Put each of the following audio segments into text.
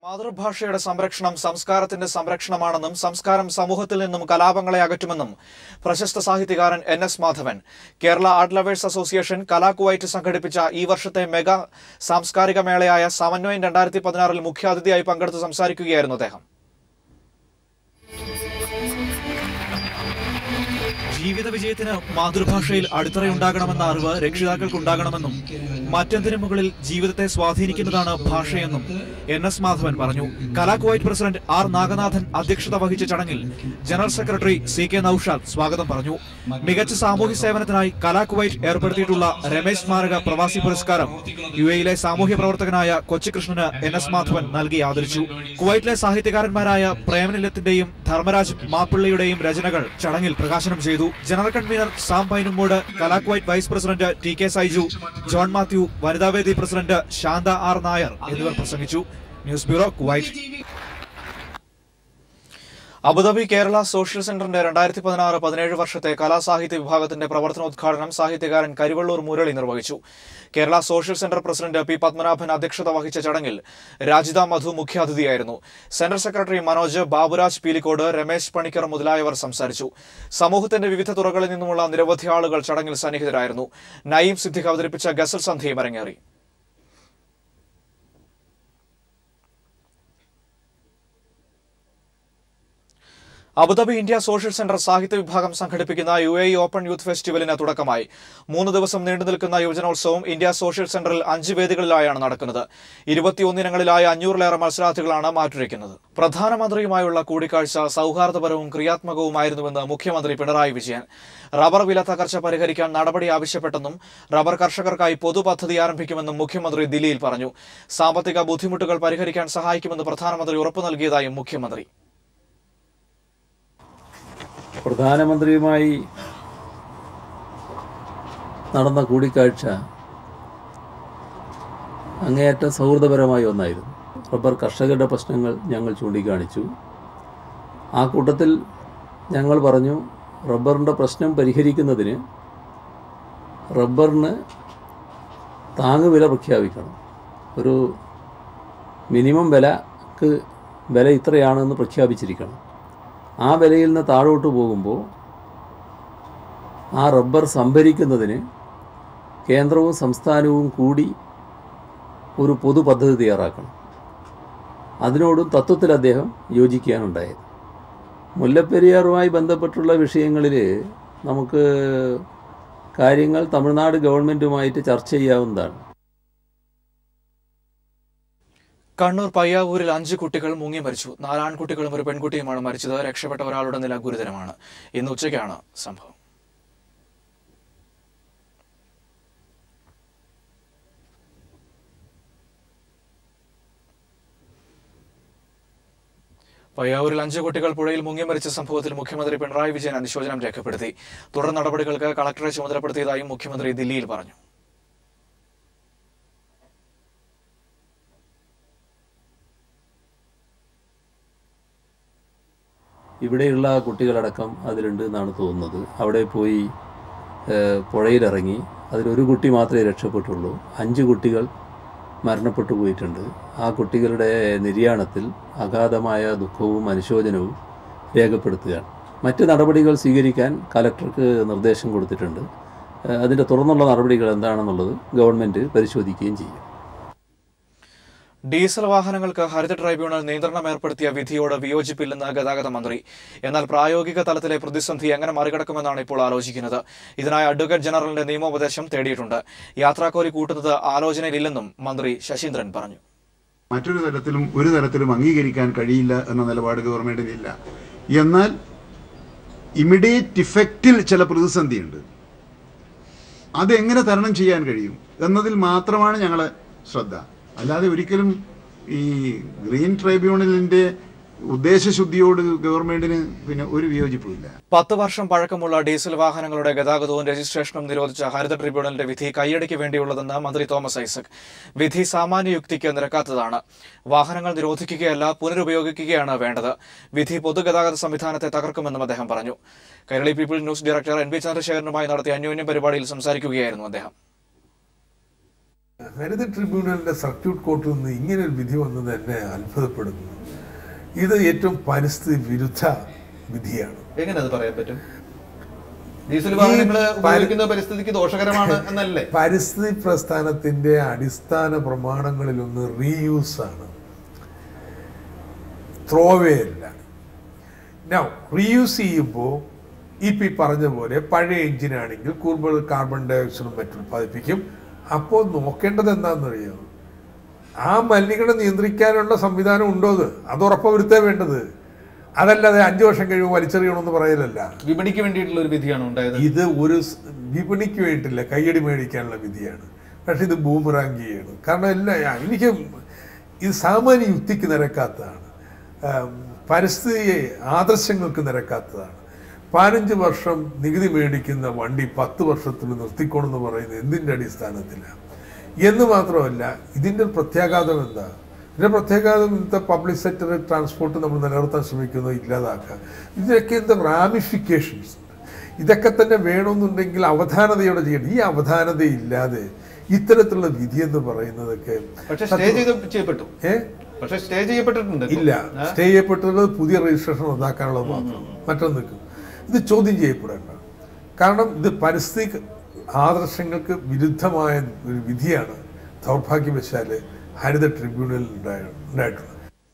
മാതൃഭാഷയുടെ സംരക്ഷണം സംസ്കാരത്തിന്റെ സംരക്ഷണമാണെന്നും സംസ്കാരം സമൂഹത്തിൽ നിന്നും കലാപങ്ങളെ അകറ്റുമെന്നും പ്രശസ്ത സാഹിത്യകാരൻ N S Madhavan Kerala art lovers association Kala Kuwait സംഘടിപ്പിച്ച ഈ വർഷത്തെ മെഗാ സാംസ്കാരിക മേളയായ സമന്വയം രണ്ടായിരത്തി പതിനാറിൽ മുഖ്യാതിഥിയായി പങ്കെടുത്ത് സംസാരിക്കുകയായിരുന്നു അദ്ദേഹം ജീവിത വിജയത്തിന് മാതൃഭാഷയിൽ അടിത്തറയുണ്ടാകണമെന്ന അറിവ് രക്ഷിതാക്കൾക്കുണ്ടാകണമെന്നും മറ്റെന്തിനു മുകളിൽ ജീവിതത്തെ സ്വാധീനിക്കുന്നതാണ് ഭാഷയെന്നും എൻ എസ് മാധവൻ പറഞ്ഞു കലാകുവൈറ്റ് പ്രസിഡന്റ് ആർ നാഗനാഥൻ അധ്യക്ഷത വഹിച്ച ചടങ്ങിൽ general secretary C K Noushad സ്വാഗതം പറഞ്ഞു മികച്ച സാമൂഹ്യ സേവനത്തിനായി കലാകുവൈറ്റ് ഏർപ്പെടുത്തിയിട്ടുള്ള രമേശ് സ്മാരക പ്രവാസി പുരസ്കാരം യു എയിലെ സാമൂഹ്യ പ്രവർത്തകനായ കൊച്ചികൃഷ്ണന് എൻ എസ് മാധവൻ നൽകി ആദരിച്ചു കുവൈറ്റിലെ സാഹിത്യകാരന്മാരായ പ്രേമനിലത്തിന്റെയും ധർമ്മരാജ് മാപ്പിള്ളയുടെയും രചനകൾ ചടങ്ങിൽ പ്രകാശനം ചെയ്തു general convener Sam Painumoodu Kala Kuwait vice president T K Saiju John Mathew വനിതാവേദി പ്രസിഡന്റ് ശാന്ത ആർ നായർ എന്നിവർ പ്രസംഗിച്ചു news bureau Kuwait Abu Dhabi Kerala social സെന്ററിന്റെ രണ്ടായിരത്തി പതിനാറ് പതിനേഴ് വർഷത്തെ കലാസാഹിത്യ വിഭാഗത്തിന്റെ പ്രവർത്തനോദ്ഘാടനം സാഹിത്യകാരൻ കരിവള്ളൂർ മുരളി നിർവഹിച്ചു Kerala social centre president P Padmanabhan അധ്യക്ഷത വഹിച്ച ചടങ്ങിൽ രാജിത മധു മുഖ്യാതിഥിയായിരുന്നു സെന്റർ സെക്രട്ടറി മനോജ് ബാബുരാജ് പീലിക്കോട് രമേശ് പണിക്കർ മുതലായവർ സംസാരിച്ചു സമൂഹത്തിന്റെ വിവിധ തുറകളിൽ നിന്നുമുള്ള നിരവധി ആളുകൾ ചടങ്ങിൽ സന്നിഹിതരായിരുന്നു നയീം സിദ്ദിഖ് അവതരിപ്പിച്ച ഗസൽ സന്ധ്യയും അരങ്ങേറി അബുദാബി ഇന്ത്യ സോഷ്യൽ സെന്റർ സാഹിത്യ വിഭാഗം സംഘടിപ്പിക്കുന്ന യു എ ഓപ്പൺ യൂത്ത് ഫെസ്റ്റിവലിന് തുടക്കമായി മൂന്ന് ദിവസം നീണ്ടു നിൽക്കുന്ന യുവജനോത്സവം ഇന്ത്യ സോഷ്യൽ സെന്ററിൽ അഞ്ച് വേദികളിലായാണ് നടക്കുന്നത് ഇരുപത്തിയൊന്നിനങ്ങളിലായ അഞ്ഞൂറിലേറെ മത്സരാർത്ഥികളാണ് മാറ്റുരയ്ക്കുന്നത് പ്രധാനമന്ത്രിയുമായുള്ള കൂടിക്കാഴ്ച സൗഹാർദ്ദപരവും ക്രിയാത്മകവുമായിരുന്നുവെന്ന് മുഖ്യമന്ത്രി പിണറായി വിജയൻ റബ്ബർ വില തകർച്ച പരിഹരിക്കാൻ നടപടി ആവശ്യപ്പെട്ടെന്നും റബ്ബർ കർഷകർക്കായി പൊതു പദ്ധതി ആരംഭിക്കുമെന്നും മുഖ്യമന്ത്രി ദില്ലിയിൽ പറഞ്ഞു സാമ്പത്തിക ബുദ്ധിമുട്ടുകൾ പരിഹരിക്കാൻ സഹായിക്കുമെന്ന് പ്രധാനമന്ത്രി ഉറപ്പു നൽകിയതായും മുഖ്യമന്ത്രി പ്രധാനമന്ത്രിയുമായി നടന്ന കൂടിക്കാഴ്ച അങ്ങേയറ്റം സൗഹൃദപരമായ ഒന്നായിരുന്നു റബ്ബർ കർഷകരുടെ പ്രശ്നങ്ങൾ ഞങ്ങൾ ചൂണ്ടിക്കാണിച്ചു ആ കൂട്ടത്തിൽ ഞങ്ങൾ പറഞ്ഞു റബ്ബറിൻ്റെ പ്രശ്നം പരിഹരിക്കുന്നതിന് റബ്ബറിന് താങ്ങുവില പ്രഖ്യാപിക്കണം ഒരു മിനിമം വിലക്ക് വില ഇത്രയാണെന്ന് പ്രഖ്യാപിച്ചിരിക്കണം ആ വിലയിൽ നിന്ന് താഴോട്ട് പോകുമ്പോൾ ആ റബ്ബർ സംഭരിക്കുന്നതിന് കേന്ദ്രവും സംസ്ഥാനവും കൂടി ഒരു പൊതു പദ്ധതി തയ്യാറാക്കണം അതിനോടും തത്വത്തിൽ അദ്ദേഹം യോജിക്കാനുണ്ടായത് മുല്ലപ്പെരിയാറുമായി ബന്ധപ്പെട്ടുള്ള വിഷയങ്ങളിൽ നമുക്ക് കാര്യങ്ങൾ തമിഴ്നാട് ഗവൺമെൻറ്റുമായിട്ട് ചർച്ച ചെയ്യാവുന്നതാണ് കണ്ണൂർ പയ്യാവൂരിൽ അഞ്ച് കുട്ടികൾ മുങ്ങി മരിച്ചു നാല് ആൺകുട്ടികളും ഒരു പെൺകുട്ടിയുമാണ് മരിച്ചത് രക്ഷപ്പെട്ട ഒരാളുടെ നില ഗുരുതരമാണ് ഇന്ന് ഉച്ചയ്ക്കാണ് സംഭവം പയ്യാവൂരിൽ അഞ്ച് കുട്ടികൾ പുഴയിൽ മുങ്ങി മരിച്ച സംഭവത്തിൽ മുഖ്യമന്ത്രി പിണറായി വിജയൻ അനുശോചനം രേഖപ്പെടുത്തി തുടർ നടപടികൾക്ക് കളക്ടറെ ചുമതലപ്പെടുത്തിയതായും മുഖ്യമന്ത്രി ദില്ലിയിൽ പറഞ്ഞു ഇവിടെയുള്ള കുട്ടികളടക്കം അതിലുണ്ട് എന്നാണ് തോന്നുന്നത് അവിടെ പോയി ഏഹ്, പുഴയിലിറങ്ങി അതിലൊരു കുട്ടി മാത്രമേ രക്ഷപ്പെട്ടുള്ളൂ അഞ്ച് കുട്ടികൾ മരണപ്പെട്ടു പോയിട്ടുണ്ട് ആ കുട്ടികളുടെ നിര്യാണത്തിൽ അഗാധമായ ദുഃഖവും അനുശോചനവും രേഖപ്പെടുത്തുകയാണ് മറ്റ് നടപടികൾ സ്വീകരിക്കാൻ കലക്ടർക്ക് നിർദ്ദേശം കൊടുത്തിട്ടുണ്ട് ഏഹ്, അതിൻ്റെ തുടർന്നുള്ള നടപടികൾ എന്താണെന്നുള്ളത് ഗവൺമെൻറ് പരിശോധിക്കുകയും ചെയ്യും ഡീസൽ വാഹനങ്ങൾക്ക് ഹരിത ട്രൈബ്യൂണൽ നിയന്ത്രണം ഏർപ്പെടുത്തിയ വിധിയോട് വിയോജിപ്പില്ലെന്ന് ഗതാഗത മന്ത്രി എന്നാൽ പ്രായോഗിക തലത്തിലെ പ്രതിസന്ധി എങ്ങനെ മറികടക്കുമെന്നാണ് ഇപ്പോൾ ആലോചിക്കുന്നത് ഇതിനായി അഡ്വക്കേറ്റ് ജനറലിന്റെ നിയമോപദേശം തേടിയിട്ടുണ്ട് യാത്രാക്കോലി കൂട്ടുന്നത് ആലോചനയിലില്ലെന്നും മന്ത്രി ശശീന്ദ്രൻ പറഞ്ഞു മറ്റൊരു തരത്തിലും ഒരു തരത്തിലും അംഗീകരിക്കാൻ കഴിയില്ല എന്ന നിലപാട് ഗവൺമെന്റിനില്ല എന്നാൽ ഇമിഡിയേറ്റ് ഇഫക്റ്റിൽ ചില പ്രതിസന്ധിയുണ്ട് അതെങ്ങനെ തരണം ചെയ്യാൻ കഴിയും എന്നതിൽ മാത്രമാണ് ഞങ്ങളെ ശ്രദ്ധ അല്ലാതെ ഒരിക്കലും ഈ ഗ്രീൻ ട്രൈബ്യൂണലിന്റെ ഉദ്ദേശശുദ്ധിയോട് ഗവൺമെന്റിന് പിന്നെ ഒരു വിയോജിപ്പുമില്ല പത്ത് വർഷം പഴക്കമുള്ള ഡീസൽ വാഹനങ്ങളുടെ ഗതാഗതവും രജിസ്ട്രേഷനും നിരോധിച്ച ഹരിത ട്രിബ്യൂണലിന്റെ വിധി കൈയടിക്ക് വേണ്ടിയുള്ളതെന്ന് മന്ത്രി തോമസ് ഐസക് വിധി സാമാന്യ യുക്തിക്ക് നിരക്കാത്തതാണ് വാഹനങ്ങൾ നിരോധിക്കുകയല്ല പുനരുപയോഗിക്കുകയാണ് വേണ്ടത് വിധി പൊതുഗതാഗത സംവിധാനത്തെ തകർക്കുമെന്നും അദ്ദേഹം പറഞ്ഞു Kairali people news director N V ചന്ദ്രശേഖരനുമായി നടത്തിയ അന്യോന്യം പരിപാടിയിൽ സംസാരിക്കുകയായിരുന്നു അദ്ദേഹം ഹരിത ട്രിബ്യൂണലിൻ്റെ സർക്യൂട്ട് കോർട്ടിൽ നിന്ന് ഇങ്ങനെ ഒരു വിധി വന്നത് എന്നെ അത്ഭുതപ്പെടുന്നു ഇത് ഏറ്റവും പരിസ്ഥിതി വിരുദ്ധ വിധിയാണ് എങ്ങനെ അത് പറയാൻ പറ്റും ഡീസൽ വാഹനങ്ങൾ ഈ ഉപയോഗിക്കുന്ന പരിസ്ഥിതിക്ക് ദോഷകരമാണ് എന്നല്ലേ പരിസ്ഥിതി പ്രസ്ഥാനത്തിന്റെ അടിസ്ഥാന പ്രമാണങ്ങളിലൊന്ന് റീയൂസ് ആണ് ത്രോവേ അല്ല നൗ റീയൂസ് ചെയ്യുമ്പോൾ ഈ പി പറഞ്ഞ പോലെ പഴയ എഞ്ചിനാണെങ്കിൽ കൂടുതൽ കാർബൺ ഡയോക്സൈഡും മറ്റും ഉൽപ്പാദിപ്പിക്കും അപ്പോൾ നോക്കേണ്ടത് എന്താണെന്നറിയാമോ ആ മലിനീകരണം നിയന്ത്രിക്കാനുള്ള സംവിധാനം ഉണ്ടോ അത് അത് ഉറപ്പുവരുത്തേ വേണ്ടത് അതല്ലാതെ അഞ്ചു വർഷം കഴിയുമ്പോൾ വലിച്ചെറിയണമെന്ന് പറയലല്ല വിപണിക്ക് വേണ്ടിയിട്ടുള്ള ഒരു വിധിയാണ് ഉണ്ടായത് ഇത് ഒരു സ് വിപണിക്ക് വേണ്ടിയില്ല കയ്യടി മേടിക്കാനുള്ള വിധിയാണ് പക്ഷെ ഇത് ബൂമറാങ് ചെയ്യാണ് കാരണം എല്ലാ എനിക്ക് ഇത് സാമാന്യ യുക്തിക്ക് നിരക്കാത്തതാണ് ആം, പരിസ്ഥിതി ആദർശങ്ങൾക്ക് നിരക്കാത്തതാണ് പതിനഞ്ച് വർഷം നികുതി മേടിക്കുന്ന വണ്ടി പത്ത് വർഷത്തിൽ നിർത്തിക്കോണമെന്ന് പറയുന്നത് എന്തിൻ്റെ അടിസ്ഥാനത്തിലാണ് എന്ന് മാത്രമല്ല ഇതിൻ്റെ ഒരു പ്രത്യാഘാതം എന്താ ഇതിൻ്റെ പ്രത്യാഘാതം ഇന്നത്തെ പബ്ലിക് സെക്ടർ ട്രാൻസ്പോർട്ട് നമ്മൾ നിലനിർത്താൻ ശ്രമിക്കുന്നത് ഇല്ലാതാക്കുക ഇതിനൊക്കെ എന്താ റാമിഫിക്കേഷൻസ് ഇതൊക്കെ തന്നെ വേണമെന്നുണ്ടെങ്കിൽ അവധാനതയോടെ ചെയ്യണം ഈ അവധാനതയില്ലാതെ ഇത്തരത്തിലുള്ള വിധി എന്ന് പറയുന്നതൊക്കെ പക്ഷെ സ്റ്റേ ചെയ്ത് ചെയ്യപ്പെട്ടു ഏ പക്ഷെ സ്റ്റേ ചെയ്യപ്പെട്ടിട്ടുണ്ട് ഇപ്പൊ. ഇല്ല ആ? സ്റ്റേ ചെയ്യപ്പെട്ടുള്ളത് പുതിയ രജിസ്ട്രേഷൻ റദ്ദാക്കാനുള്ളത് മാത്രം മറ്റൊന്ന് നിൽക്കും ഇത് ചോദ്യം ചെയ്യപ്പെടേണ്ട കാരണം ഇത് പരിസ്ഥിതി ആദർശങ്ങൾക്ക് വിരുദ്ധമായ ഒരു വിധിയാണ് ദൗർഭാഗ്യവശാല് ഹരിത ട്രിബ്യൂണലിൽ ഉണ്ടായ- ഉണ്ടായിട്ടുള്ളത്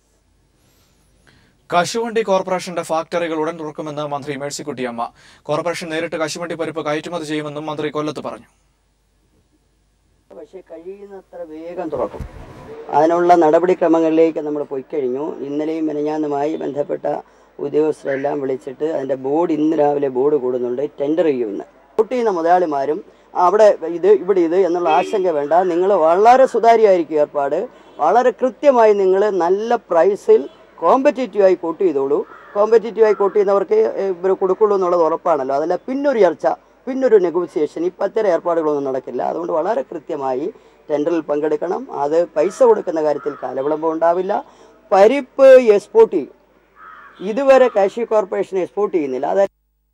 കശുവണ്ടി കോർപ്പറേഷന്റെ ഫാക്ടറികൾ ഉടൻ തുറക്കുമെന്ന് മന്ത്രി മേഴ്സിക്കുട്ടിയമ്മ കോർപ്പറേഷൻ നേരിട്ട് കശുവണ്ടി പരിപ്പ് കയറ്റുമതി ചെയ്യുമെന്നും മന്ത്രി കൊല്ലത്ത് പറഞ്ഞു പക്ഷേ കഴിയുന്നത്ര വേഗം തുറക്കും അതിനുള്ള നടപടിക്രമങ്ങളിലേക്ക് നമ്മൾ പോയി കഴിഞ്ഞു ഇന്നലെയും മെനഞ്ഞാന്നുമായി ബന്ധപ്പെട്ട ഉദ്യോഗസ്ഥരെല്ലാം വിളിച്ചിട്ട് അതിൻ്റെ ബോർഡ് ഇന്ന് രാവിലെ ബോർഡ് കൂടുന്നുണ്ട് ടെൻഡർ ചെയ്യുമെന്ന് വോട്ട് ചെയ്യുന്ന മുതലാളിമാരും അവിടെ ഇത് ഇവിടെ ഇത് എന്നുള്ള ആശങ്ക വേണ്ട നിങ്ങൾ വളരെ സുതാര്യമായിരിക്കും ഏർപ്പാട് വളരെ കൃത്യമായി നിങ്ങൾ നല്ല പ്രൈസിൽ കോമ്പറ്റേറ്റീവായി കോട്ട് ചെയ്തോളൂ കോമ്പറ്റേറ്റീവായി കോട്ട് ചെയ്യുന്നവർക്ക് ഇവർ കൊടുക്കുള്ളൂ എന്നുള്ളത് ഉറപ്പാണല്ലോ അതല്ല പിന്നൊരു ചർച്ച പിന്നൊരു നെഗോസിയേഷൻ ഇപ്പം അത്തരം ഏർപ്പാടുകളൊന്നും നടക്കില്ല അതുകൊണ്ട് വളരെ കൃത്യമായി ടെൻഡറിൽ പങ്കെടുക്കണം അത് പൈസ കൊടുക്കുന്ന കാര്യത്തിൽ കാലവിളംബം ഉണ്ടാവില്ല പരിപ്പ് എക്സ്പോർട്ട് ചെയ്യും ഇതുവരെ കാഷ്യൂ കോർപ്പറേഷൻ എക്സ്പോർട്ട് ചെയ്യുന്നില്ല അത്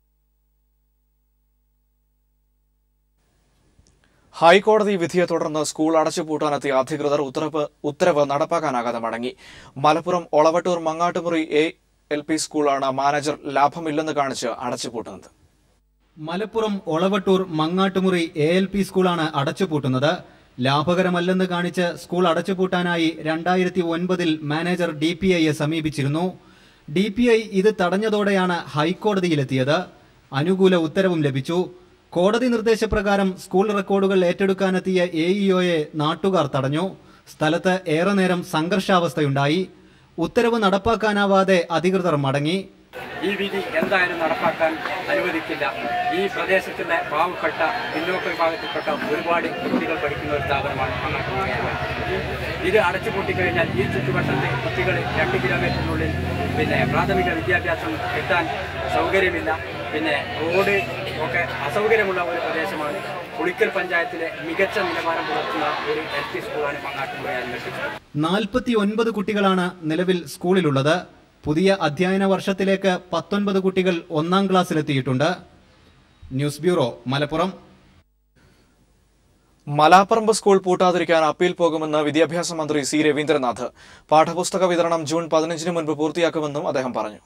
ഹൈക്കോടതി വിധിയെ തുടർന്ന് സ്കൂൾ അടച്ചുപൂട്ടാനെത്തിയ അധികൃതർ ഉത്തരവ് ഉത്തരവ് നടപ്പാക്കാനാകാതെ മടങ്ങി Malappuram Olavattur Mangattumuri A L P സ്കൂളാണ് മാനേജർ ലാഭമില്ലെന്ന് കാണിച്ച് അടച്ചുപൂട്ടുന്നത് Malappuram Olavattur Mangattumuri A L P സ്കൂളാണ് അടച്ചുപൂട്ടുന്നത് ലാഭകരമല്ലെന്ന് കാണിച്ച് സ്കൂൾ അടച്ചുപൂട്ടാനായി രണ്ടായിരത്തി ഒൻപതിൽ മാനേജർ ഡി പി ഐയെ സമീപിച്ചിരുന്നു ഡി പി ഐ ഇത് തടഞ്ഞതോടെയാണ് ഹൈക്കോടതിയിലെത്തിയത് അനുകൂല ഉത്തരവും ലഭിച്ചു കോടതി നിർദ്ദേശപ്രകാരം സ്കൂൾ റെക്കോർഡുകൾ ഏറ്റെടുക്കാനെത്തിയ എ ഇഒയെ നാട്ടുകാർ തടഞ്ഞു സ്ഥലത്ത് ഏറെ നേരം സംഘർഷാവസ്ഥയുണ്ടായി ഉത്തരവ് നടപ്പാക്കാനാവാതെ അധികൃതർ മടങ്ങി ഈ വിധി എന്തായാലും നടപ്പാക്കാൻ അനുവദിക്കില്ല ഈ പ്രദേശത്തുള്ള പാവപ്പെട്ട പിന്നോക്ക വിഭാഗത്തിൽപ്പെട്ട ഒരുപാട് കുട്ടികൾ പഠിക്കുന്ന ഒരു സ്ഥാപനമാണ് മണ്ണാട്ടുമായത് ഇത് അടച്ചുപൂട്ടിക്കഴിഞ്ഞാൽ ഈ ചുറ്റുവട്ടത്തെ കുട്ടികൾ രണ്ട് കിലോമീറ്ററിനുള്ളിൽ പിന്നെ പ്രാഥമിക വിദ്യാഭ്യാസം കിട്ടാൻ സൗകര്യമില്ല പിന്നെ റോഡ് ഒക്കെ അസൗകര്യമുള്ള ഒരു പ്രദേശമാണ് പുളിക്കൽ പഞ്ചായത്തിലെ മികച്ച നിലവാരം പുലർത്തുന്ന ഒരു എൽ പി സ്കൂളാണ് മങ്ങാട്ടുമുറ നിർമ്മിച്ചത് നാൽപ്പത്തി ഒൻപത് കുട്ടികളാണ് നിലവിൽ സ്കൂളിലുള്ളത് പുതിയ അധ്യയന വർഷത്തിലേക്ക് പത്തൊൻപത് കുട്ടികൾ ഒന്നാം ക്ലാസ്സിലെത്തിയിട്ടുണ്ട് news bureau Malappuram Malaparamba school പൂട്ടാതിരിക്കാൻ അപ്പീൽ പോകുമെന്ന് വിദ്യാഭ്യാസ മന്ത്രി സി രവീന്ദ്രനാഥ് പാഠപുസ്തക വിതരണം ജൂൺ പതിനഞ്ചിന് മുൻപ് പൂർത്തിയാക്കുമെന്നും അദ്ദേഹം പറഞ്ഞു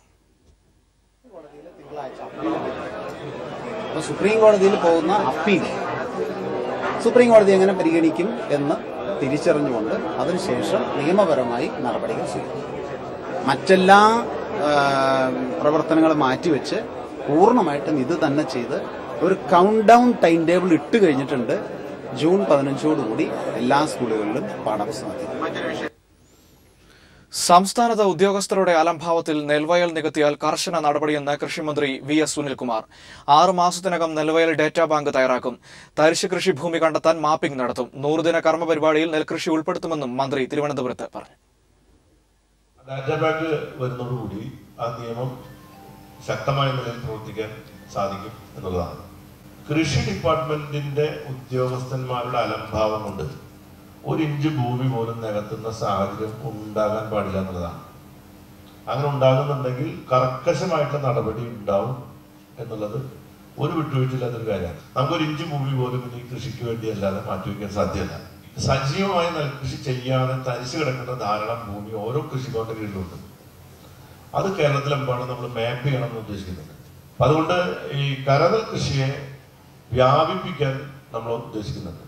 അപ്പോൾ സുപ്രീം കോടതിയിൽ പോകുന്ന അപ്പീൽ സുപ്രീം കോടതി എങ്ങനെ പരിഗണിക്കും എന്ന് തിരിച്ചറിഞ്ഞുകൊണ്ട് അതിനുശേഷം നിയമപരമായി നടപടികൾ സ്വീകരിക്കും മറ്റെല്ലാ ആ, പ്രവർത്തനങ്ങളും മാറ്റിവെച്ച് പൂർണ്ണമായിട്ടും ഇത് തന്നെ ചെയ്ത് ഒരു കൗണ്ട് ഡൗൺ ടൈം ടേബിൾ ഇട്ട് കഴിഞ്ഞിട്ടുണ്ട് ജൂൺ പതിനഞ്ചോടുകൂടി എല്ലാ സ്കൂളുകളിലും പാഠപുസ്തകം എത്തിക്കും. സംസ്ഥാനത്ത് ഉദ്യോഗസ്ഥരുടെ അലംഭാവത്തിൽ നെൽവയൽ നികത്തിയാൽ കർശന നടപടിയെന്ന് കൃഷിമന്ത്രി വി എസ് സുനിൽകുമാർ ആറ് മാസത്തിനകം നെൽവയൽ ഡേറ്റാ ബാങ്ക് തയ്യാറാക്കും തരിശ് കൃഷി ഭൂമി കണ്ടെത്താൻ മാപ്പിംഗ് നടത്തും നൂറുദിന കർമ്മ പരിപാടിയിൽ നെൽകൃഷി ഉൾപ്പെടുത്തുമെന്നും മന്ത്രി തിരുവനന്തപുരത്ത് പറഞ്ഞു ഡാറ്റാ ബാങ്ക് വരുന്നതോടുകൂടി ആ നിയമം ശക്തമായ നിലയിൽ പ്രവർത്തിക്കാൻ സാധിക്കും എന്നുള്ളതാണ് കൃഷി ഡിപ്പാർട്ട്മെന്റിന്റെ ഉദ്യോഗസ്ഥന്മാരുടെ അലംഭാവം കൊണ്ട് ഒരു ഇഞ്ച് ഭൂമി പോലും നികത്തുന്ന സാഹചര്യം ഉണ്ടാകാൻ പാടില്ല എന്നുള്ളതാണ് അങ്ങനെ ഉണ്ടാകുന്നുണ്ടെങ്കിൽ കർക്കശമായിട്ടുള്ള നടപടി ഉണ്ടാവും എന്നുള്ളത് ഒരു വിട്ടുവീഴ്ചയില്ലാത്തൊരു കാര്യമാണ് നമുക്കൊരു ഇഞ്ച് ഭൂമി പോലും ഇനി കൃഷിക്ക് വേണ്ടി അല്ലാതെ മാറ്റിവെക്കാൻ സാധ്യമല്ല സജീവമായി നെൽകൃഷി ചെയ്യാതെ തരിച്ചു കിടക്കുന്ന ധാരാളം ഭൂമി ഓരോ കൃഷിക്കാരുടെ കീഴിലുണ്ട് അത് കേരളത്തിലെമ്പാടും നമ്മൾ മാപ്പ് ചെയ്യണം എന്ന് ഉദ്ദേശിക്കുന്നുണ്ട് അപ്പൊ അതുകൊണ്ട് ഈ കരനെൽ കൃഷിയെ വ്യാപിപ്പിക്കാൻ നമ്മൾ ഉദ്ദേശിക്കുന്നുണ്ട്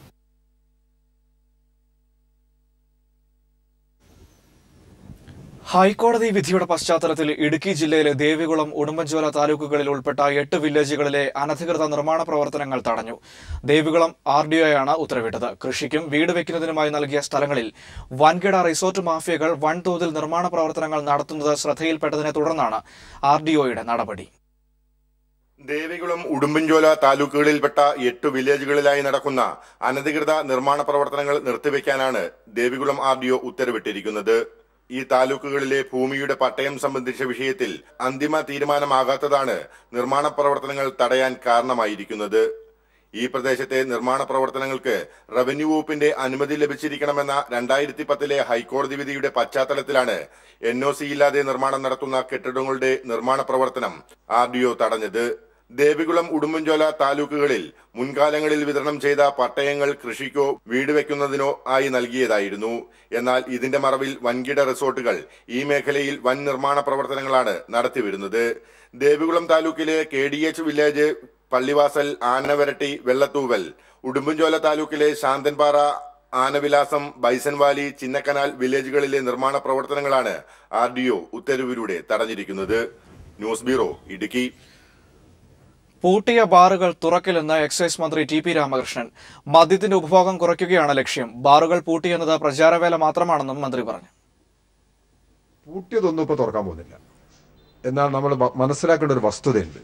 ഹൈക്കോടതി വിധിയുടെ പശ്ചാത്തലത്തിൽ ഇടുക്കി ജില്ലയിലെ ദേവികുളം ഉടുമ്പൻചോല താലൂക്കുകളിൽ ഉൾപ്പെട്ട എട്ട് വില്ലേജുകളിലെ അനധികൃത നിർമ്മാണ പ്രവർത്തനങ്ങൾ തടഞ്ഞു ദേവികുളം ആർ ഡി ഒയാണ് ഉത്തരവിട്ടത് കൃഷിക്കും വീട് വെക്കുന്നതിനുമായി നൽകിയ സ്ഥലങ്ങളിൽ വൻകിട റിസോർട്ട് മാഫിയകൾ വൻതോതിൽ നിർമ്മാണ പ്രവർത്തനങ്ങൾ നടത്തുന്നത് ശ്രദ്ധയിൽപ്പെട്ടതിനെ തുടർന്നാണ് ആർ ഡി ഒയുടെ നടപടി ദേവികുളം ഉടുമ്പൻചോല താലൂക്കുകളിൽപ്പെട്ട എട്ട് വില്ലേജുകളിലായി നടക്കുന്ന അനധികൃത നിർമ്മാണ പ്രവർത്തനങ്ങൾ നിർത്തിവെക്കാനാണ് ദേവികുളം ആർ ഡി ഒ ഉത്തരവിട്ടിരിക്കുന്നത് ഈ താലൂക്കുകളിലെ ഭൂമിയുടെ പട്ടയം സംബന്ധിച്ച വിഷയത്തിൽ അന്തിമ തീരുമാനമാകാത്തതാണ് നിർമ്മാണ പ്രവർത്തനങ്ങൾ തടയാൻ കാരണമായിരിക്കുന്നത് ഈ പ്രദേശത്തെ നിർമ്മാണ പ്രവർത്തനങ്ങൾക്ക് റവന്യൂ വകുപ്പിന്റെ അനുമതി ലഭിച്ചിരിക്കണമെന്ന രണ്ടായിരത്തി പത്തിലെ ഹൈക്കോടതി വിധിയുടെ പശ്ചാത്തലത്തിലാണ് എൻ ഒ സി ഇല്ലാതെ നിർമ്മാണം നടത്തുന്ന കെട്ടിടങ്ങളുടെ നിർമ്മാണ പ്രവർത്തനം ആർ ഡി ഒ തടഞ്ഞത് ദേവികുളം ഉടുമ്പൻചോല താലൂക്കുകളിൽ മുൻകാലങ്ങളിൽ വിതരണം ചെയ്ത പട്ടയങ്ങൾ കൃഷിക്കോ വീട് വെക്കുന്നതിനോ ആയി നൽകിയതായിരുന്നു എന്നാൽ ഇതിന്റെ മറവിൽ വൻകിട റിസോർട്ടുകൾ ഈ മേഖലയിൽ വൻ നിർമ്മാണ പ്രവർത്തനങ്ങളാണ് നടത്തിവരുന്നത് ദേവികുളം താലൂക്കിലെ K D H village Pallivasal Anavaratti Vellathooval Udumbanchola താലൂക്കിലെ ശാന്തൻപാറ ആനവിലാസം ബൈസൻവാലി ചിന്നക്കനാൽ വില്ലേജുകളിലെ നിർമ്മാണ പ്രവർത്തനങ്ങളാണ് ആർ ഡി ഒ ഉത്തരവിലൂടെ തടഞ്ഞിരിക്കുന്നത് ന്യൂസ് ബ്യൂറോ ഇടുക്കി പൂട്ടിയ ബാറുകൾ തുറക്കില്ലെന്ന് എക്സൈസ് മന്ത്രി ടി പി രാമകൃഷ്ണൻ മദ്യത്തിന്റെ ഉപഭോഗം കുറയ്ക്കുകയാണ് ലക്ഷ്യം ബാറുകൾ പൂട്ടിയെന്നത് പ്രചാരവേല മാത്രമാണെന്നും മന്ത്രി പറഞ്ഞു പൂട്ടിയതൊന്നും ഇപ്പോൾ തുറക്കാൻ പോകുന്നില്ല എന്നാൽ നമ്മൾ മ- മനസ്സിലാക്കേണ്ട ഒരു വസ്തുതയുണ്ട്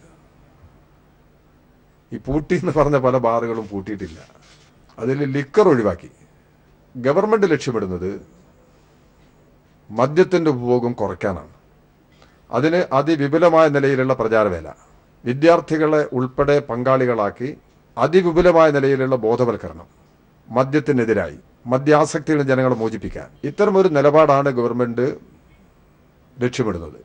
ഈ പൂട്ടി എന്ന് പറഞ്ഞ പല ബാറുകളും പൂട്ടിയിട്ടില്ല അതിൽ ലിക്കർ ഒഴിവാക്കി ഗവൺമെന്റ് ലക്ഷ്യമിടുന്നത് മദ്യത്തിന്റെ ഉപഭോഗം കുറയ്ക്കാനാണ് അതിന് അതിവിപുലമായ നിലയിലുള്ള പ്രചാരവേല വിദ്യാർത്ഥികളെ ഉൾപ്പെടെ പങ്കാളികളാക്കി അതിവിപുലമായ നിലയിലുള്ള ബോധവൽക്കരണം മദ്യത്തിനെതിരായി മദ്യാസക്തിയിൽ നിന്ന് ജനങ്ങളെ മോചിപ്പിക്കാൻ ഇത്തരമൊരു നിലപാടാണ് ഗവൺമെന്റ് ലക്ഷ്യമിടുന്നത്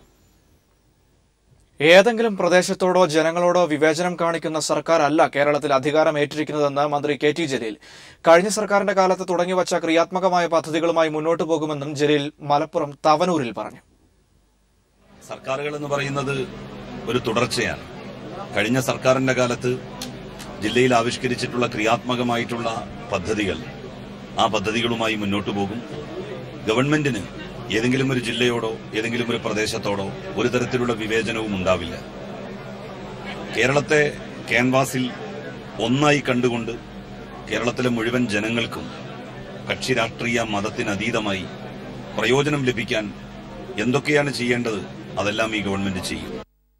ഏതെങ്കിലും പ്രദേശത്തോടോ ജനങ്ങളോടോ വിവേചനം കാണിക്കുന്ന സർക്കാർ അല്ല കേരളത്തിൽ അധികാരം ഏറ്റിരിക്കുന്നതെന്ന് മന്ത്രി കെ ടി ജലീൽ കഴിഞ്ഞ സർക്കാരിന്റെ കാലത്ത് തുടങ്ങിവച്ച ക്രിയാത്മകമായ പദ്ധതികളുമായി മുന്നോട്ടു പോകുമെന്നും ജലീൽ മലപ്പുറം തവനൂരിൽ പറഞ്ഞു സർക്കാരുകൾ എന്ന് പറയുന്നത് ഒരു തുടർച്ചയാണ് കഴിഞ്ഞ സർക്കാരിന്റെ കാലത്ത് ജില്ലയിൽ ആവിഷ്കരിച്ചിട്ടുള്ള ക്രിയാത്മകമായിട്ടുള്ള പദ്ധതികൾ ആ പദ്ധതികളുമായി മുന്നോട്ടു പോകും ഗവൺമെന്റിന് ഏതെങ്കിലും ഒരു ജില്ലയോടോ ഏതെങ്കിലും ഒരു പ്രദേശത്തോടോ ഒരു തരത്തിലുള്ള വിവേചനവും ഉണ്ടാവില്ല കേരളത്തെ ക്യാൻവാസിൽ ഒന്നായി കണ്ടുകൊണ്ട് കേരളത്തിലെ മുഴുവൻ ജനങ്ങൾക്കും കക്ഷി രാഷ്ട്രീയ മതത്തിനതീതമായി പ്രയോജനം ലഭിക്കാൻ എന്തൊക്കെയാണ് ചെയ്യേണ്ടത് അതെല്ലാം ഈ ഗവൺമെന്റ് ചെയ്യും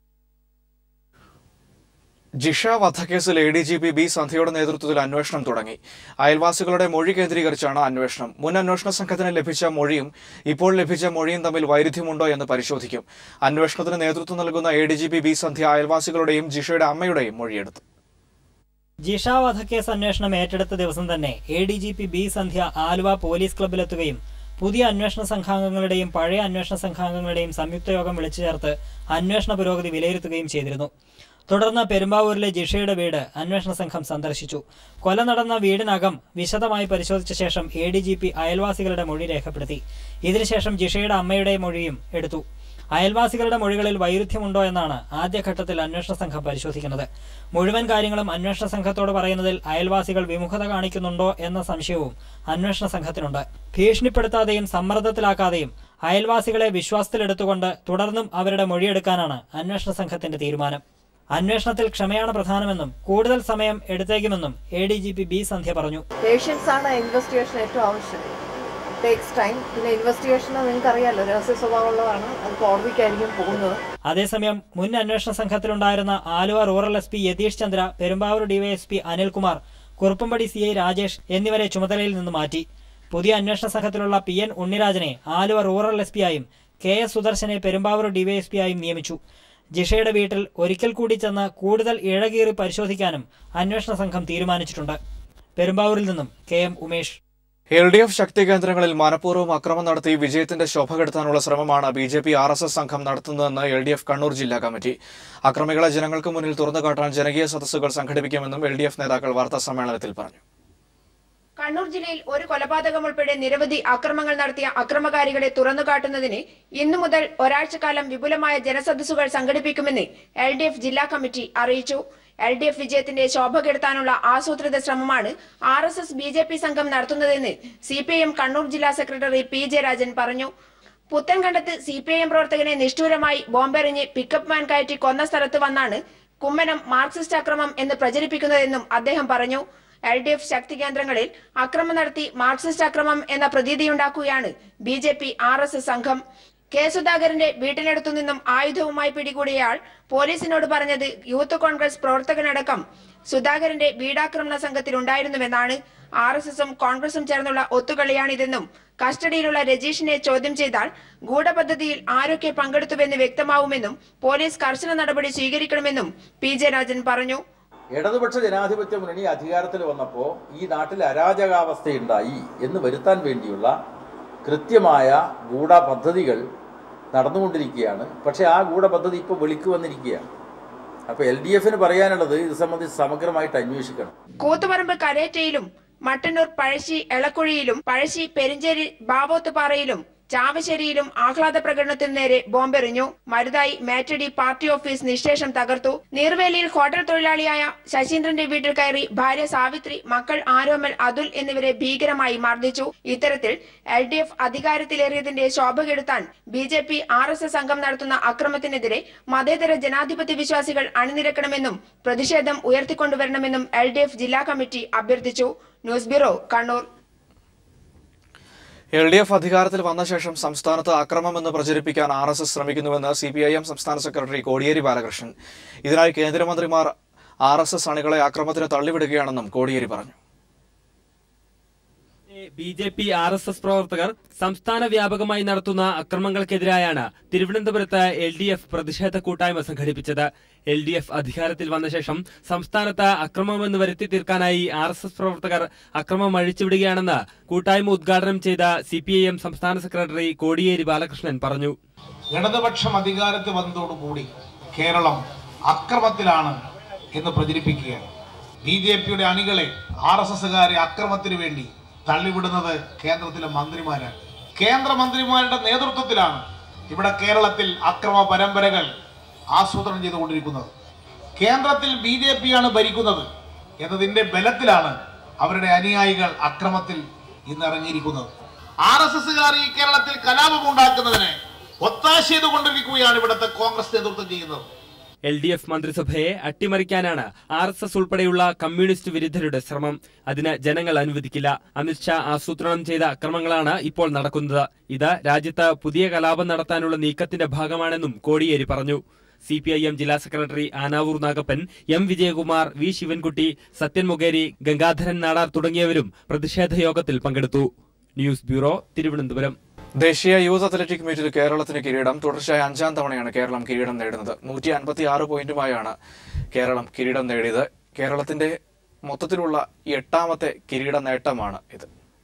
ജിഷ വധക്കേസിൽ A D G P B Sandhya നേതൃത്വത്തിൽ അന്വേഷണം തുടങ്ങി അയൽവാസികളുടെ മൊഴി കേന്ദ്രീകരിച്ചാണ് അന്വേഷണം മുൻ അന്വേഷണ സംഘത്തിന് ലഭിച്ച മൊഴിയും ഇപ്പോൾ ലഭിച്ച മൊഴിയും തമ്മിൽ വൈരുദ്ധ്യമുണ്ടോ എന്ന് പരിശോധിക്കും അന്വേഷണത്തിന് നേതൃത്വം നൽകുന്ന A D G P B Sandhya അയൽവാസികളുടെയും ജിഷയുടെ അമ്മയുടെയും മൊഴിയെടുത്തു ജിഷ വധക്കേസ് അന്വേഷണം ഏറ്റെടുത്ത ദിവസം തന്നെ A D G P B Sandhya Aluva police ക്ലബിലെത്തുകയും പുതിയ അന്വേഷണ സംഘാംഗങ്ങളുടെയും പഴയ അന്വേഷണ സംഘാംഗങ്ങളുടെയും സംയുക്ത യോഗം വിളിച്ചു ചേർത്ത് അന്വേഷണ പുരോഗതി വിലയിരുത്തുകയും ചെയ്തിരുന്നു തുടർന്ന് പെരുമ്പാവൂരിലെ ജിഷയുടെ വീട് അന്വേഷണ സംഘം സന്ദർശിച്ചു കൊല നടന്ന വീടിനകം വിശദമായി പരിശോധിച്ച ശേഷം എ ഡി ജി പി അയൽവാസികളുടെ മൊഴി രേഖപ്പെടുത്തി ഇതിനുശേഷം ജിഷയുടെ അമ്മയുടെ മൊഴിയും എടുത്തു അയൽവാസികളുടെ മൊഴികളിൽ വൈരുദ്ധ്യമുണ്ടോ എന്നാണ് ആദ്യഘട്ടത്തിൽ അന്വേഷണ സംഘം പരിശോധിക്കുന്നത് മുഴുവൻ കാര്യങ്ങളും അന്വേഷണ സംഘത്തോട് പറയുന്നതിൽ അയൽവാസികൾ വിമുഖത കാണിക്കുന്നുണ്ടോ എന്ന സംശയവും അന്വേഷണ സംഘത്തിനുണ്ട് ഭീഷണിപ്പെടുത്താതെയും സമ്മർദ്ദത്തിലാക്കാതെയും അയൽവാസികളെ വിശ്വാസത്തിലെടുത്തുകൊണ്ട് തുടർന്നും അവരുടെ മൊഴിയെടുക്കാനാണ് അന്വേഷണ സംഘത്തിന്റെ തീരുമാനം അന്വേഷണത്തിൽ ക്ഷമയാണ് പ്രധാനമെന്നും കൂടുതൽ സമയം എടുത്തേക്കുമെന്നും A D G P B Sandhya പറഞ്ഞു പേഷ്യൻസ് ആണ് ഇൻവെസ്റ്റിഗേഷൻ ഏറ്റവും ആവശ്യം ടേക്സ് ടൈം പിന്നെ ഇൻവെസ്റ്റിഗേഷൻ നിങ്ങൾക്ക് അറിയാലോ രഹസ്യ സ്വഭാവമുള്ളതാണ് അത് കോടതിക്കായിരിക്കും പോകുന്നത് അതേസമയം മുൻ അന്വേഷണ സംഘത്തിലുണ്ടായിരുന്ന Aluva rural S P Yathish Chandra Perumbavoor DYSP Anilkumar Kuruppampady C I Rajesh എന്നിവരെ ചുമതലയിൽ നിന്ന് മാറ്റി പുതിയ അന്വേഷണ സംഘത്തിലുള്ള പി എൻ ഉണ്ണിരാജനെ ആലുവ റൂറൽ എസ് പിയായും കെ എസ് സുദർശനെ പെരുമ്പാവൂർ ഡിവൈഎസ്പിയായും നിയമിച്ചു ജിഷയുടെ വീട്ടിൽ ഒരിക്കൽ കൂടി ചെന്ന് കൂടുതൽ ഇഴകീറി പരിശോധിക്കാനും അന്വേഷണ സംഘം തീരുമാനിച്ചിട്ടുണ്ട് പെരുമ്പാവൂരിൽ നിന്നും K M Umesh L D F ശക്തി കേന്ദ്രങ്ങളിൽ മനഃപൂർവ്വം അക്രമം നടത്തി വിജയത്തിന്റെ ശോഭ കെടുത്താനുള്ള ശ്രമമാണ് B J P R S S സംഘം നടത്തുന്നതെന്ന് എൽ ഡി എഫ് കണ്ണൂർ ജില്ലാ കമ്മിറ്റി അക്രമികളെ ജനങ്ങൾക്ക് മുന്നിൽ തുറന്നുകാട്ടാൻ ജനകീയ സദസ്സുകൾ സംഘടിപ്പിക്കുമെന്നും എൽ ഡി എഫ് നേതാക്കൾ വാർത്താ സമ്മേളനത്തിൽ പറഞ്ഞു കണ്ണൂർ ജില്ലയിൽ ഒരു കൊലപാതകം ഉൾപ്പെടെ നിരവധി അക്രമങ്ങൾ നടത്തിയ അക്രമകാരികളെ തുറന്നുകാട്ടുന്നതിന് ഇന്നു മുതൽ ഒരാഴ്ചക്കാലം വിപുലമായ ജനസദസ്സുകൾ സംഘടിപ്പിക്കുമെന്ന് എൽ ഡി എഫ് ജില്ലാ കമ്മിറ്റി അറിയിച്ചു എൽ ഡി എഫ് വിജയത്തിന്റെ ശോഭ കെടുത്താനുള്ള ആസൂത്രിത ശ്രമമാണ് R S S B J P സംഘം നടത്തുന്നതെന്ന് C P I M Kannur ജില്ലാ സെക്രട്ടറി പി ജെ രാജൻ പറഞ്ഞു പുത്തൻകണ്ടത്ത് സി പി ഐ എം പ്രവർത്തകനെ നിഷ്ഠൂരമായി ബോംബെറിഞ്ഞ് പിക്കപ്പ് വാൻ കയറ്റി കൊന്ന സ്ഥലത്ത് വന്നാണ് കുമ്മനം മാർക്സിസ്റ്റ് അക്രമം എന്ന് പ്രചരിപ്പിക്കുന്നതെന്നും അദ്ദേഹം പറഞ്ഞു എൽ ഡി എഫ് ശക്തി കേന്ദ്രങ്ങളിൽ അക്രമം നടത്തി മാർക്സിസ്റ്റ് അക്രമം എന്ന പ്രതീതിയുണ്ടാക്കുകയാണ് B J P R S S സംഘം കെ സുധാകരന്റെ വീട്ടിനടുത്തു നിന്നും ആയുധവുമായി പിടികൂടിയയാൾ പോലീസിനോട് പറഞ്ഞത് യൂത്ത് കോൺഗ്രസ് പ്രവർത്തകനടക്കം സുധാകരന്റെ വീടാക്രമണ സംഘത്തിലുണ്ടായിരുന്നുവെന്നാണ് ആർ എസ് എസും കോൺഗ്രസും ചേർന്നുള്ള ഒത്തുകളിയാണിതെന്നും കസ്റ്റഡിയിലുള്ള രജീഷിനെ ചോദ്യം ചെയ്താൽ ഗൂഢപദ്ധതിയിൽ ആരൊക്കെ പങ്കെടുത്തുവെന്ന് വ്യക്തമാവുമെന്നും പോലീസ് കർശന നടപടി സ്വീകരിക്കണമെന്നും പി ജെ രാജൻ പറഞ്ഞു ഇടതുപക്ഷ ജനാധിപത്യ മുന്നണി അധികാരത്തിൽ വന്നപ്പോൾ ഈ നാട്ടിൽ അരാജകാവസ്ഥയുണ്ടായി എന്ന് വരുത്താൻ വേണ്ടിയുള്ള കൃത്യമായ ഗൂഢപദ്ധതികൾ നടന്നുകൊണ്ടിരിക്കുകയാണ് പക്ഷേ ആ ഗൂഢപദ്ധതി ഇപ്പോൾ വെളിക്ക് വന്നിരിക്കുകയാണ് അപ്പോൾ എൽ ഡി എഫിന് പറയാനുള്ളത് ഇത് സംബന്ധിച്ച് സമഗ്രമായിട്ട് അന്വേഷിക്കണം കൂത്തുപറമ്പ് കരേറ്റയിലും മട്ടന്നൂർ പഴശ്ശി എളക്കുഴിയിലും പഴശ്ശി പെരിഞ്ചേരി ബാവോത്തുപാറയിലും ചാവശ്ശേരിയിലും ആഹ്ലാദ പ്രകടനത്തിന് നേരെ ബോംബെറിഞ്ഞു മരുതായി മാറ്റടി പാർട്ടി ഓഫീസ് നിശേഷം തകർത്തു നീർവേലിയിൽ ഹോട്ടൽ തൊഴിലാളിയായ ശശീന്ദ്രന്റെ വീട്ടിൽ കയറി ഭാര്യ സാവിത്രി മക്കൾ ആരോമൽ അതുൽ എന്നിവരെ ഭീകരമായി മർദ്ദിച്ചു ഇത്തരത്തിൽ എൽ ഡി എഫ് അധികാരത്തിലേറിയതിന്റെ ശോഭ കെടുത്താൻ B J P R S S സംഘം നടത്തുന്ന അക്രമത്തിനെതിരെ മതേതര ജനാധിപത്യ വിശ്വാസികൾ അണിനിരക്കണമെന്നും പ്രതിഷേധം ഉയർത്തിക്കൊണ്ടുവരണമെന്നും എൽ ഡി എഫ് ജില്ലാ കമ്മിറ്റി അഭ്യർത്ഥിച്ചു news bureau Kannur L D F അധികാരത്തിൽ വന്ന ശേഷം സംസ്ഥാനത്ത് അക്രമമെന്ന് പ്രചരിപ്പിക്കാൻ ആർ എസ് എസ് ശ്രമിക്കുന്നുവെന്ന് സി പി ഐ എം സംസ്ഥാന സെക്രട്ടറി കോടിയേരി ബാലകൃഷ്ണൻ ഇതിനായി കേന്ദ്രമന്ത്രിമാർ ആർ എസ് എസ് അണികളെ അക്രമത്തിന് തള്ളിവിടുകയാണെന്നും കോടിയേരി പറഞ്ഞു B J P R S S പ്രവർത്തകർ സംസ്ഥാന വ്യാപകമായി നടത്തുന്ന അക്രമങ്ങൾക്കെതിരായാണ് തിരുവനന്തപുരത്ത് എൽ ഡി എഫ് പ്രതിഷേധ കൂട്ടായ്മ സംഘടിപ്പിച്ചത് എൽ ഡി എഫ് അധികാരത്തിൽ വന്ന ശേഷം സംസ്ഥാനത്ത് അക്രമമെന്ന് വരുത്തി തീർക്കാനായി ആർ എസ് എസ് പ്രവർത്തകർ അക്രമം അഴിച്ചുവിടുകയാണെന്ന് കൂട്ടായ്മ ഉദ്ഘാടനം ചെയ്ത സി പി ഐ എം സംസ്ഥാന സെക്രട്ടറി കോടിയേരി ബാലകൃഷ്ണൻ പറഞ്ഞു ഇടതുപക്ഷം അധികാരത്തിൽ വന്നതോടുകൂടി കേരളം അക്രമത്തിലാണ് എന്ന് പ്രചരിപ്പിക്കുകയാണ് ബി ജെ പിയുടെ അണികളെ ആർ എസ് എസുകാരെ അക്രമത്തിന് വേണ്ടി തള്ളിവിടുന്നത് കേന്ദ്രത്തിലെ മന്ത്രിമാരാണ് കേന്ദ്രമന്ത്രിമാരുടെ നേതൃത്വത്തിലാണ് ഇവിടെ കേരളത്തിൽ അക്രമ പരമ്പരകൾ ആസൂത്രണം ചെയ്തുകൊണ്ടിരിക്കുന്നത് കേന്ദ്രത്തിൽ ബി ജെ പിയാണ് ഭരിക്കുന്നത് എന്നതിന്റെ ബലത്തിലാണ് അവരുടെ അനുയായികൾ അക്രമത്തിൽ ഇന്ന് ഇറങ്ങിയിരിക്കുന്നത് ആർ എസ് എസുകാർ ഈ കേരളത്തിൽ കലാപം ഉണ്ടാക്കുന്നതിന് ഒത്താശ ചെയ്തുകൊണ്ടിരിക്കുകയാണ് ഇവിടുത്തെ കോൺഗ്രസ് നേതൃത്വം ചെയ്യുന്നത് എൽ ഡി എഫ് മന്ത്രിസഭയെ അട്ടിമറിക്കാനാണ് ആർ എസ് എസ് ഉൾപ്പെടെയുള്ള കമ്മ്യൂണിസ്റ്റ് വിരുദ്ധരുടെ ശ്രമം അതിന് ജനങ്ങൾ അനുവദിക്കില്ല അമിത്ഷാ ആസൂത്രണം ചെയ്ത അക്രമങ്ങളാണ് ഇപ്പോൾ നടക്കുന്നത് ഇത് രാജ്യത്ത് പുതിയ കലാപം നടത്താനുള്ള നീക്കത്തിന്റെ ഭാഗമാണെന്നും കോടിയേരി പറഞ്ഞു സി പി ഐ എം ജില്ലാ secretary Anavoor Nagappan M Vijayakumar V Sivankutty Sathyan Mokeri Gangadharan Nadar തുടങ്ങിയവരും പ്രതിഷേധ യോഗത്തിൽ പങ്കെടുത്തു ന്യൂസ് ബ്യൂറോ തിരുവനന്തപുരം ദേശീയ യൂത്ത് അത്ലറ്റിക് മീറ്റിൽ കേരളത്തിന് കിരീടം തുടർച്ചയായ അഞ്ചാം തവണയാണ് കേരളം കിരീടം നേടുന്നത് നൂറ്റി അൻപത്തി ആറ് പോയിന്റുമായാണ് കേരളം കിരീടം നേടിയത് കേരളത്തിന്റെ മൊത്തത്തിലുള്ള എട്ടാമത്തെ കിരീട നേട്ടമാണ് ഇത്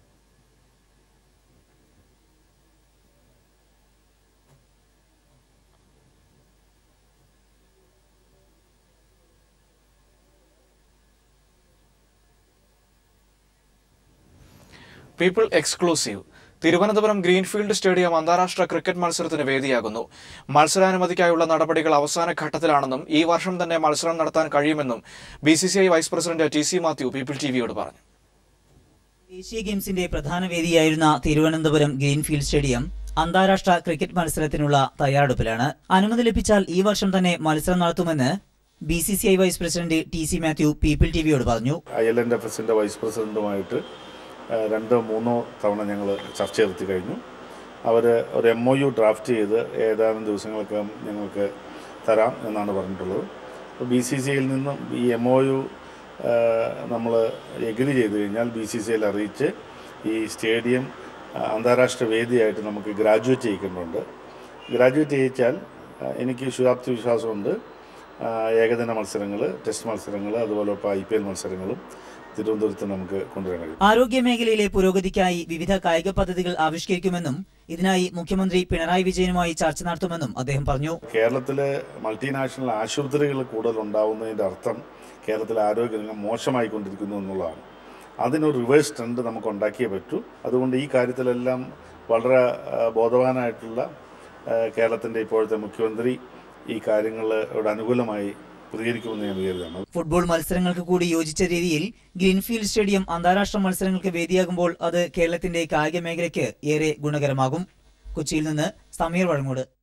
People exclusive Thiruvananthapuram Greenfield stadium അന്താരാഷ്ട്ര ക്രിക്കറ്റ് മത്സരത്തിന് വേദിയാകുന്നു മത്സരാനുമതിക്കായുള്ള നടപടികൾ അവസാന ഘട്ടത്തിലാണെന്നും ഈ വർഷം തന്നെ മത്സരം നടത്താൻ കഴിയുമെന്നും B C C I vice president T C Mathew People ടിവിയോട് പറഞ്ഞു ദേശീയ ഗെയിംസിന്റെ പ്രധാന വേദിയായിരുന്ന തിരുവനന്തപുരം ഗ്രീൻഫീൽഡ് സ്റ്റേഡിയം അന്താരാഷ്ട്ര ക്രിക്കറ്റ് മത്സരത്തിനുള്ള തയ്യാറെടുപ്പിലാണ് അനുമതി ലഭിച്ചാൽ ഈ വർഷം തന്നെ മത്സരം നടത്തുമെന്ന് B C C I vice president T C Mathew People ടിവിയോട് പറഞ്ഞു ഐ എൽ എൻ എഫ് എസിൻ്റെ വൈസ് പ്രസിഡൻറ്റുമായിട്ട് ആ, രണ്ടോ മൂന്നോ തവണ ഞങ്ങൾ ചർച്ച നടത്തി കഴിഞ്ഞു അവർ ഒരു എം ഒ യു ഡ്രാഫ്റ്റ് ചെയ്ത് ഏതാനും ദിവസങ്ങൾക്കകം ഞങ്ങൾക്ക് തരാം എന്നാണ് പറഞ്ഞിട്ടുള്ളത് അപ്പോൾ ബി സി സി ഐയിൽ നിന്നും ഈ എം ഒ യു നമ്മൾ എഗ്രി ചെയ്ത് കഴിഞ്ഞാൽ ബി സി സി ഐയിൽ അറിയിച്ച് ഈ സ്റ്റേഡിയം ആ, അന്താരാഷ്ട്ര വേദിയായിട്ട് നമുക്ക് ഗ്രാജുവേറ്റ് ചെയ്യിക്കുന്നുണ്ട് ഗ്രാജുവേറ്റ് ചെയ്യിച്ചാൽ ആ, എനിക്ക് ശുഭാപ്തി വിശ്വാസമുണ്ട് ആ, ഏകദിന മത്സരങ്ങൾ ടെസ്റ്റ് മത്സരങ്ങൾ അതുപോലെ ഇപ്പോൾ ഐ പി എൽ മത്സരങ്ങളും തിരുവനന്തപുരത്ത് നമുക്ക് കൊണ്ടുവരാൻ കഴിയും ആരോഗ്യ മേഖലയിലെ പുരോഗതിക്കായി വിവിധ കായിക പദ്ധതികൾ ആവിഷ്കരിക്കുമെന്നും ഇതിനായി മുഖ്യമന്ത്രി പിണറായി വിജയനുമായി ചർച്ച നടത്തുമെന്നും അദ്ദേഹം പറഞ്ഞു കേരളത്തിലെ മൾട്ടിനാഷണൽ ആശുപത്രികൾ കൂടുതൽ ഉണ്ടാവുന്നതിൻ്റെ അർത്ഥം കേരളത്തിലെ ആരോഗ്യരംഗം മോശമായിക്കൊണ്ടിരിക്കുന്നു എന്നുള്ളതാണ് അതിനൊരു റിവേഴ്സ് ട്രെൻഡ് നമുക്ക് ഉണ്ടാക്കിയേ പറ്റൂ അതുകൊണ്ട് ഈ കാര്യത്തിലെല്ലാം വളരെ ആ, ബോധവാനായിട്ടുള്ള കേരളത്തിൻ്റെ ഇപ്പോഴത്തെ മുഖ്യമന്ത്രി ഈ കാര്യങ്ങളോട് അനുകൂലമായി പ്രതികരിക്കുമെന്ന് ഞാൻ വിചാരിക്കുന്നു ഫുട്ബോൾ മത്സരങ്ങൾക്ക് കൂടി യോജിച്ച രീതിയിൽ ഗ്രീൻഫീൽഡ് സ്റ്റേഡിയം അന്താരാഷ്ട്ര മത്സരങ്ങൾക്ക് വേദിയാകുമ്പോൾ അത് കേരളത്തിന്റെ കായിക മേഖലയ്ക്ക് ഏറെ ഗുണകരമാകും കൊച്ചിയിൽ നിന്ന് സമീർ വഴങ്ങോട്